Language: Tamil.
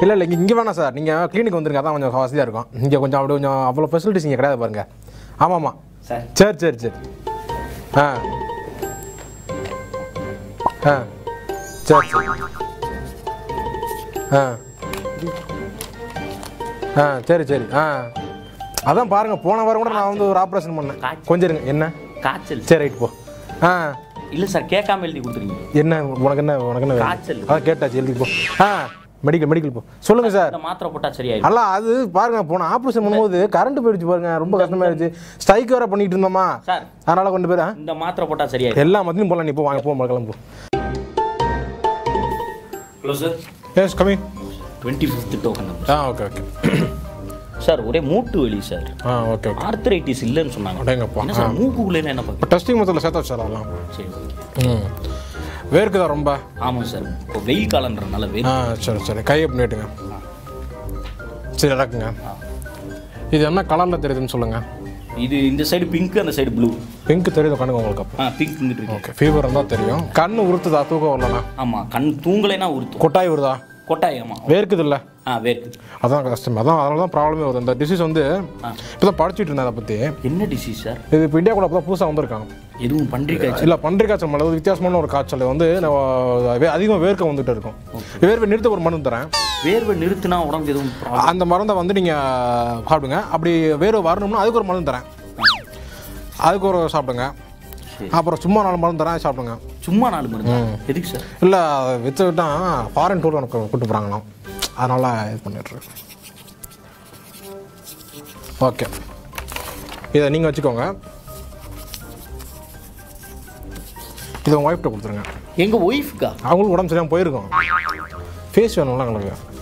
இல்லை இல்லை இங்கே வேணாம் சார் நீங்கள் கிளினிக் வந்துருங்க அதான் கொஞ்சம் வசதியாக இருக்கும் இங்கே கொஞ்சம் அப்படி கொஞ்சம் அவ்வளோ ஃபெசிலிட்டிஸ் இங்கே கிடையாது பாருங்க ஆமாம் ஆமாம் சார் சரி சரி சரி ஆ ஆ சரி சரி ஆ ஆ சரி சரி ஆ அதான் பாருங்க போன வாரம் கூட நான் வந்து ஒரு ஆப்ரேஷன் பண்ணேன் கொஞ்சம் இருங்க என்ன காய்ச்சல் சரி ரைட் போ ஆ இல்லை சார் கேட்காம எழுதி கொடுத்துருங்க என்ன உனக்கு என்ன உனக்கு என்ன வேணும்? காய்ச்சல். அதான் கேட்டாச்சு எழுதி போ ஆ மெடிக்கல் மெடிக்கல் போ சொல்லுங்க சார் இந்த மாத்திரை போட்டால் சரியாயிடும் அல்ல அது பாருங்க போன ஆப்ரேஷன் பண்ணும்போது கரண்ட் போயிடுச்சு பாருங்க ரொம்ப கஷ்டமாயிருச்சு ஸ்ட்ரைக் வேற பண்ணிட்டு இருந்தோமா சார் அதனால கொண்டு போய் இந்த மாத்திரை போட்டால் சரியாயிடும் எல்லா மத்தியும் போலாம் நீ போ வாங்க போ கிளம்பு hello sir yes coming twenty fifth token number ஆ ஓகே ஓகே சார் ஒரே மூட்டு வலி சார் ஆ ஓகே ஓகே ஆர்த்தரைட்டிஸ் இல்லைன்னு சொன்னாங்க அடேங்கப்பா என்ன சார் மூக்குக்குள்ளே என்ன இப்போ பார்க்க டெஸ்டிங் மொத்தத்தில் சேர்த்தா சார் அதெல்லாம் சரி ம் வேர்க்குதா ரொம்ப ஆமாம் சார் இப்போ வெயில் காலன்றனால வெயில் ஆ சரி சரி கையை பண்ணிட்டுங்க சரி இறக்குங்க இது என்ன கலரில் தெரியுதுன்னு சொல்லுங்கள் இது இந்த சைடு பிங்க் அந்த சைடு ப்ளூ பிங்க் தெரியுது கண்ணுக்கு உங்களுக்கு அப்போ ஆ பிங்க் இங்கிட்டு இருக்கு ஓகே ஃபீவர் இருந்தால் தெரியும் கண்ணு உறுத்துதா தூக்கம் வரலண்ணா ஆமாம் கண் தூங்கலைன்னா உறுத்தும் கொட்டாய் வருதா கொட்டாய் ஆமாம் வேர்க்குது இல்லை ஆ வேர்க்குது அதான் கஷ்டம் அதான் அதனால தான் ப்ராப்ளமே வருது இந்த டிசீஸ் வந்து இப்போ தான் படிச்சுட்டு இருந்தேன் அதை பற்றி என்ன டிசீஸ் சார் இது இப்போ இந்தியா கூட தான் புதுசாக வந்திருக்காங்க எதுவும் பன்றி காய்ச்சல் இல்லை பன்றி காய்ச்சல் மலை வித்தியாசமான ஒரு காய்ச்சல் வந்து அதிகமாக வேர்க்க வந்துட்டு இருக்கும் வேர்வை நிறுத்த ஒரு மருந்து தரேன் வேர்வை நிறுத்தினா உடம்புக்கு எதுவும் problem? அந்த மருந்தை வந்து நீங்கள் சாப்பிடுங்க அப்படி வேர்வை வரணும்னா அதுக்கு ஒரு மருந்து தரேன் அதுக்கு ஒரு சாப்பிடுங்க சரி. அப்புறம் சும்மா நாலு மருந்து தரேன் சாப்பிடுங்க சும்மா நாலு மருந்து எதுக்கு சார் இல்லை வச்சு விட்டா ஃபாரின் டூர் எனக்கு கூட்டு போகிறாங்களாம் அதனால் இது பண்ணிட்டுருக்கேன் ஓகே இதை நீங்கள் வச்சுக்கோங்க இதை உங்கள் ஒய்ஃப்ட்ட கொடுத்துருங்க எங்கள் ஒய்ஃப்க்கா அவங்களுக்கு உடம்பு சரியாமல் போயிருக்கும் ஃபேஸ் வேணும்ல எங்களுக்கு